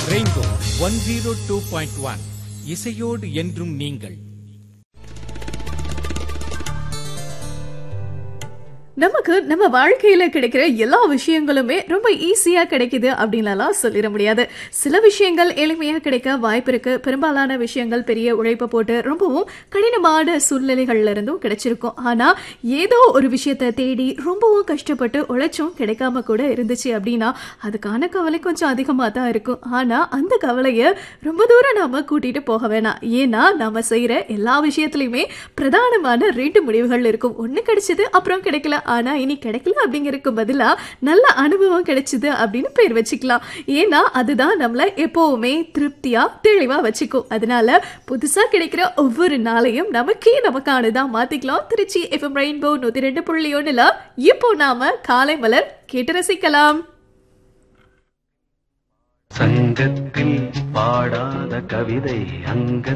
rainbow one zero two point one இசையோடு என்றும் நீங்கள் நமக்கு நம்ம வாழ்க்கையில கிடைக்கிற எல்லா விஷயங்களுமே ரொம்ப ஈஸியா கிடைக்குது அப்படின்லாம் சொல்லிட முடியாது சில விஷயங்கள் எளிமையா கிடைக்க வாய்ப்பு இருக்கு பெரும்பாலான விஷயங்கள் பெரிய உழைப்பை போட்டு ரொம்பவும் கடினமான சூழ்நிலைகள்ல இருந்தும் கிடைச்சிருக்கும் ஆனா ஏதோ ஒரு விஷயத்தை தேடி ரொம்பவும் கஷ்டப்பட்டு உழைச்சும் கிடைக்காம கூட இருந்துச்சு அப்படின்னா அதுக்கான கவலை கொஞ்சம் அதிகமா தான் இருக்கும் ஆனா அந்த கவலையை ரொம்ப தூரம் நாம கூட்டிட்டு போக வேணாம் ஏன்னா நாம செய்யற எல்லா விஷயத்துலயுமே பிரதானமான ரெண்டு முடிவுகள் இருக்கும் ஒண்ணு கிடைச்சது அப்புறம் கிடைக்கல ஆனா இனி கிடைக்கல அப்படிங்கறதுக்கு பதிலா நல்ல அனுபவம் கிடைச்சது அப்படின்னு பேர் வச்சுக்கலாம் ஏன்னா அதுதான் நம்மள எப்பவுமே திருப்தியா தெளிவா வச்சுக்கும் அதனால புதுசா கிடைக்கிற ஒவ்வொரு நாளையும் நமக்கே நமக்கானதா மாத்திக்கலாம் திருச்சி எஃப்எம் ரெயின்போ நூத்தி ரெண்டு புள்ளி ஒண்ணுல இப்போ நாம காலை மலர் கேட்டு ரசிக்கலாம் சங்கத்தில் பாடாத கவிதை அங்க